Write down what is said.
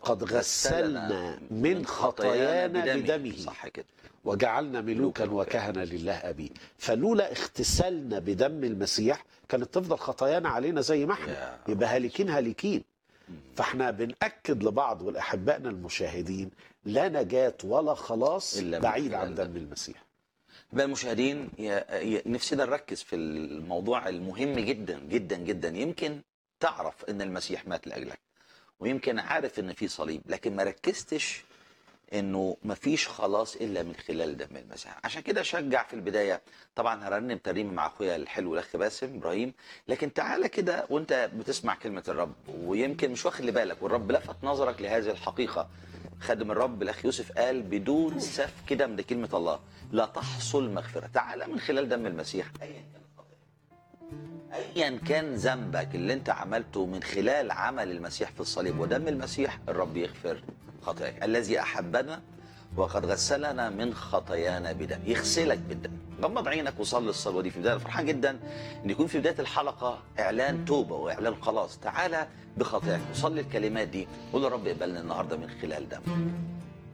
وقد غسلنا من خطايانا بدمه صح كده وجعلنا ملوكا وكهنة لله أبي فلولا اغتسالنا بدم المسيح كانت تفضل خطايانا علينا زي ما احنا يا يبقى هالكين هالكين فاحنا بنأكد لبعض والأحبائنا المشاهدين لا نجاة ولا خلاص إلا من بعيد خلال عن ده. دم المسيح بقى المشاهدين يا- يا- نفسنا نركز في الموضوع المهم جدا جدا جدا يمكن تعرف ان المسيح مات لاجلك ويمكن عارف ان في صليب لكن ما ركزتش انه ما فيش خلاص الا من خلال دم المسيح عشان كده شجع في البدايه طبعا هرنم ترنيمه مع اخويا الحلو الاخ باسم ابراهيم لكن تعالى كده وانت بتسمع كلمه الرب ويمكن مش واخد بالك والرب لفت نظرك لهذه الحقيقه خادم الرب الاخ يوسف قال بدون سفك دم ده كلمه الله لا تحصل مغفره تعالى من خلال دم المسيح ايا كان خطأك. ايا كان ذنبك اللي انت عملته من خلال عمل المسيح في الصليب ودم المسيح الرب يغفر خطاياك الذي احبنا وقد غسلنا من خطايانا بدم يغسلك بالدم غمض عينك وصلي الصلوه دي في بدايه فرحان جدا ان يكون في بدايه الحلقه اعلان توبه واعلان خلاص تعالى بخطاياك وصلي الكلمات دي قول يا رب اقبلني النهارده من خلال دم